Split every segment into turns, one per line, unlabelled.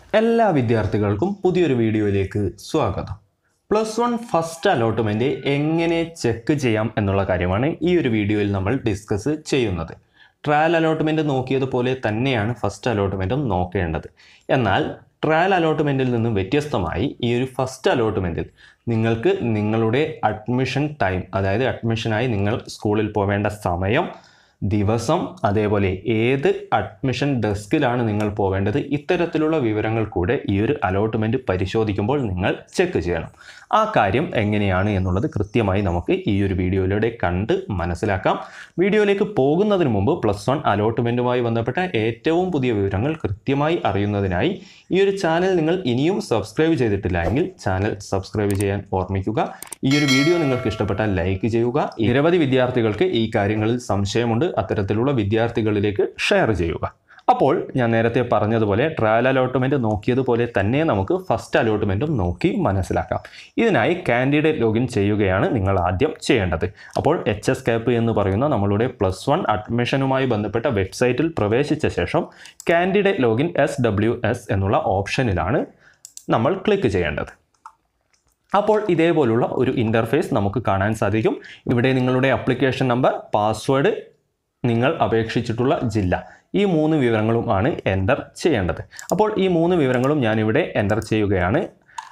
എല്ലാ വിദ്യാർത്ഥികൾക്കും പുതിയൊരു വീഡിയോയിലേക്ക് സ്വാഗതം പ്ലസ് വൺ ഫസ്റ്റ് അലോട്ട്മെൻറ്റ് എങ്ങനെ ചെക്ക് ചെയ്യാം എന്നുള്ള കാര്യമാണ് ഈ ഒരു വീഡിയോയിൽ നമ്മൾ ഡിസ്കസ് ചെയ്യുന്നത് ട്രയൽ അലോട്ട്മെൻറ്റ് നോക്കിയതുപോലെ തന്നെയാണ് ഫസ്റ്റ് അലോട്ട്മെൻറ്റും നോക്കേണ്ടത് എന്നാൽ ട്രയൽ അലോട്ട്മെൻറ്റിൽ നിന്നും വ്യത്യസ്തമായി ഈ ഒരു ഫസ്റ്റ് അലോട്ട്മെൻറ്റിൽ നിങ്ങൾക്ക് നിങ്ങളുടെ അഡ്മിഷൻ ടൈം അതായത് അഡ്മിഷനായി നിങ്ങൾ സ്കൂളിൽ പോവേണ്ട സമയം ദിവസം അതേപോലെ ഏത് അഡ്മിഷൻ ഡെസ്കിലാണ് നിങ്ങൾ പോവേണ്ടത് ഇത്തരത്തിലുള്ള വിവരങ്ങൾ കൂടെ ഈ ഒരു അലോട്ട്മെൻറ്റ് പരിശോധിക്കുമ്പോൾ നിങ്ങൾ ചെക്ക് ചെയ്യണം ആ കാര്യം എങ്ങനെയാണ് എന്നുള്ളത് കൃത്യമായി നമുക്ക് ഈ ഒരു വീഡിയോയിലൂടെ കണ്ട് മനസ്സിലാക്കാം വീഡിയോയിലേക്ക് പോകുന്നതിന് മുമ്പ് പ്ലസ് വൺ അലോട്ട്മെൻറ്റുമായി ബന്ധപ്പെട്ട ഏറ്റവും പുതിയ വിവരങ്ങൾ കൃത്യമായി അറിയുന്നതിനായി ഈ ഒരു ചാനൽ നിങ്ങൾ ഇനിയും സബ്സ്ക്രൈബ് ചെയ്തിട്ടില്ല എങ്കിൽ ചാനൽ സബ്സ്ക്രൈബ് ചെയ്യാൻ ഓർമ്മിക്കുക ഈ ഒരു വീഡിയോ നിങ്ങൾക്ക് ഇഷ്ടപ്പെട്ടാൽ ലൈക്ക് ചെയ്യുക നിരവധി വിദ്യാർത്ഥികൾക്ക് ഈ കാര്യങ്ങളിൽ സംശയമുണ്ട് അത്തരത്തിലുള്ള വിദ്യാർത്ഥികളിലേക്ക് ഷെയർ ചെയ്യുക അപ്പോൾ ഞാൻ നേരത്തെ പറഞ്ഞതുപോലെ ട്രയൽ അലോട്ട്മെൻറ്റ് നോക്കിയതുപോലെ തന്നെ നമുക്ക് ഫസ്റ്റ് അലോട്ട്മെൻറ്റും നോക്കി മനസ്സിലാക്കാം ഇതിനായി കാൻഡിഡേറ്റ് ലോഗിൻ ചെയ്യുകയാണ് നിങ്ങൾ ആദ്യം ചെയ്യേണ്ടത് അപ്പോൾ എച്ച് എസ് കാപ്പ് എന്ന് പറയുന്ന നമ്മളുടെ പ്ലസ് വൺ അഡ്മിഷനുമായി ബന്ധപ്പെട്ട വെബ്സൈറ്റിൽ പ്രവേശിച്ച ശേഷം candidate login S W S എന്നുള്ള ഓപ്ഷനിലാണ് നമ്മൾ ക്ലിക്ക് ചെയ്യേണ്ടത് അപ്പോൾ ഇതേപോലുള്ള ഒരു ഇൻ്റർഫേസ് നമുക്ക് കാണാൻ സാധിക്കും ഇവിടെ നിങ്ങളുടെ അപ്ലിക്കേഷൻ നമ്പർ പാസ്വേഡ് നിങ്ങൾ അപേക്ഷിച്ചിട്ടുള്ള ജില്ല ഈ മൂന്ന് വിവരങ്ങളും ആണ് എൻ്റർ ചെയ്യേണ്ടത് അപ്പോൾ ഈ മൂന്ന് വിവരങ്ങളും ഞാനിവിടെ എൻ്റർ ചെയ്യുകയാണ്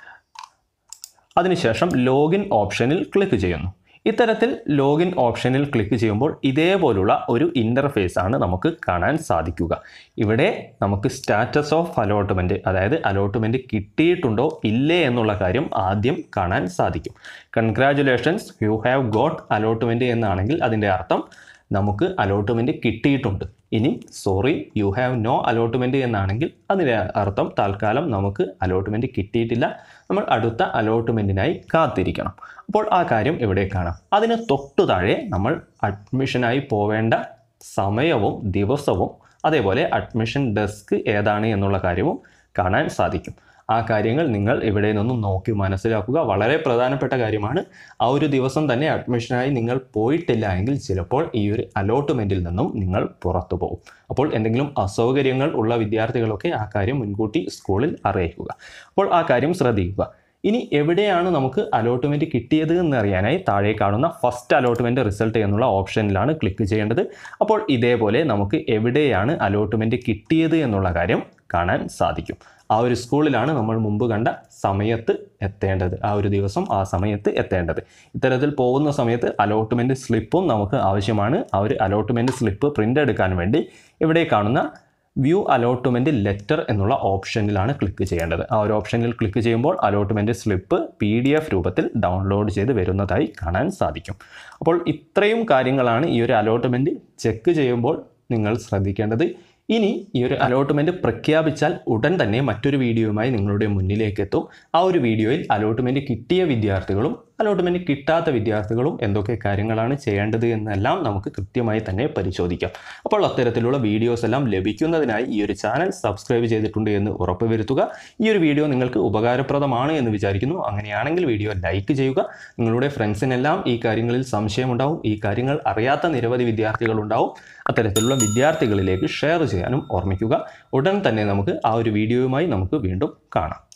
അതിനുശേഷം ലോഗിൻ ഓപ്ഷനിൽ ക്ലിക്ക് ചെയ്യുന്നു ഇത്തരത്തിൽ ലോഗിൻ ഓപ്ഷനിൽ ക്ലിക്ക് ചെയ്യുമ്പോൾ ഇതേപോലുള്ള ഒരു ഇൻ്റർഫേസ് ആണ് നമുക്ക് കാണാൻ സാധിക്കുക ഇവിടെ നമുക്ക് സ്റ്റാറ്റസ് ഓഫ് അലോട്ട്മെൻറ്റ് അതായത് അലോട്ട്മെൻറ്റ് കിട്ടിയിട്ടുണ്ടോ ഇല്ലേ എന്നുള്ള കാര്യം ആദ്യം കാണാൻ സാധിക്കും congratulations you have got allotment എന്നാണെങ്കിൽ അതിൻ്റെ അർത്ഥം നമുക്ക് അലോട്ട്മെൻറ്റ് കിട്ടിയിട്ടുണ്ട് ഇനി sorry you have no allotment എന്നാണെങ്കിൽ അതിൻ്റെ അർത്ഥം തൽക്കാലം നമുക്ക് അലോട്ട്മെൻറ്റ് കിട്ടിയിട്ടില്ല നമ്മൾ അടുത്ത അലോട്ട്മെൻറ്റിനായി കാത്തിരിക്കണം അപ്പോൾ ആ കാര്യം ഇവിടെ കാണാം അതിന് തൊട്ടു താഴെ നമ്മൾ അഡ്മിഷനായി പോവേണ്ട സമയവും ദിവസവും അതേപോലെ അഡ്മിഷൻ ഡെസ്ക് ഏതാണ് എന്നുള്ള കാര്യവും കാണാൻ സാധിക്കും ആ കാര്യങ്ങൾ നിങ്ങൾ ഇവിടെ നിന്നും നോക്കി മനസ്സിലാക്കുക വളരെ പ്രധാനപ്പെട്ട കാര്യമാണ് ആ ഒരു ദിവസം തന്നെ അഡ്മിഷനായി നിങ്ങൾ പോയിട്ടില്ല എങ്കിൽ ചിലപ്പോൾ ഈ ഒരു അലോട്ട്മെൻറ്റിൽ നിന്നും നിങ്ങൾ പുറത്തു പോകും അപ്പോൾ എന്തെങ്കിലും അസൗകര്യങ്ങൾ ഉള്ള വിദ്യാർത്ഥികളൊക്കെ ആ കാര്യം മുൻകൂട്ടി സ്കൂളിൽ അറിയിക്കുക അപ്പോൾ ആ കാര്യം ശ്രദ്ധിക്കുക ഇനി എവിടെയാണ് നമുക്ക് അലോട്ട്മെൻറ്റ് കിട്ടിയത് എന്നറിയാനായി താഴെ കാണുന്ന ഫസ്റ്റ് അലോട്ട്മെൻറ്റ് റിസൾട്ട് എന്നുള്ള ഓപ്ഷനിലാണ് ക്ലിക്ക് ചെയ്യേണ്ടത് അപ്പോൾ ഇതേപോലെ നമുക്ക് എവിടെയാണ് അലോട്ട്മെൻറ്റ് കിട്ടിയത് എന്നുള്ള കാര്യം കാണാൻ സാധിക്കും ആ ഒരു സ്കൂളിലാണ് നമ്മൾ മുമ്പ് കണ്ട സമയത്ത് എത്തേണ്ടത് ആ ഒരു ദിവസം ആ സമയത്ത് എത്തേണ്ടത് ഇത്തരത്തിൽ പോകുന്ന സമയത്ത് അലോട്ട്മെൻറ്റ് സ്ലിപ്പും നമുക്ക് ആവശ്യമാണ് ആ ഒരു അലോട്ട്മെൻറ്റ് സ്ലിപ്പ് പ്രിൻ്റ് എടുക്കാൻ വേണ്ടി ഇവിടെ കാണുന്ന വ്യൂ അലോട്ട്മെൻറ്റ് ലെറ്റർ എന്നുള്ള ഓപ്ഷനിലാണ് ക്ലിക്ക് ചെയ്യേണ്ടത് ആ ഒരു ഓപ്ഷനിൽ ക്ലിക്ക് ചെയ്യുമ്പോൾ allotment slip P D F രൂപത്തിൽ ഡൗൺലോഡ് ചെയ്ത് വരുന്നതായി കാണാൻ സാധിക്കും അപ്പോൾ ഇത്രയും കാര്യങ്ങളാണ് ഈ ഒരു അലോട്ട്മെൻറ്റ് ചെക്ക് ചെയ്യുമ്പോൾ നിങ്ങൾ ശ്രദ്ധിക്കേണ്ടത് ഇനി ഈ ഒരു അലോട്ട്മെൻറ്റ് പ്രഖ്യാപിച്ചാൽ ഉടൻ തന്നെ മറ്റൊരു വീഡിയോയുമായി നിങ്ങളുടെ മുന്നിലേക്ക് എത്തും ആ ഒരു വീഡിയോയിൽ അലോട്ട്മെൻറ്റ് കിട്ടിയ വിദ്യാർത്ഥികളും അലോട്ട്മെൻറ്റ് കിട്ടാത്ത വിദ്യാർത്ഥികളും എന്തൊക്കെ കാര്യങ്ങളാണ് ചെയ്യേണ്ടത് എന്നെല്ലാം നമുക്ക് കൃത്യമായി തന്നെ പരിശോധിക്കാം അപ്പോൾ അത്തരത്തിലുള്ള വീഡിയോസ് എല്ലാം ലഭിക്കുന്നതിനായി ഈ ഒരു ചാനൽ സബ്സ്ക്രൈബ് ചെയ്തിട്ടുണ്ട് എന്ന് ഉറപ്പുവരുത്തുക ഈ ഒരു വീഡിയോ നിങ്ങൾക്ക് ഉപകാരപ്രദമാണ് എന്ന് വിചാരിക്കുന്നു അങ്ങനെയാണെങ്കിൽ വീഡിയോ ലൈക്ക് ചെയ്യുക നിങ്ങളുടെ ഫ്രണ്ട്സിനെല്ലാം ഈ കാര്യങ്ങളിൽ സംശയമുണ്ടാവും ഈ കാര്യങ്ങൾ അറിയാത്ത നിരവധി വിദ്യാർത്ഥികളുണ്ടാവും അത്തരത്തിലുള്ള വിദ്യാർത്ഥികളിലേക്ക് ഷെയർ ചെയ്യാനും ഓർമ്മിക്കുക ഉടൻ തന്നെ നമുക്ക് ആ ഒരു വീഡിയോയുമായി നമുക്ക് വീണ്ടും കാണാം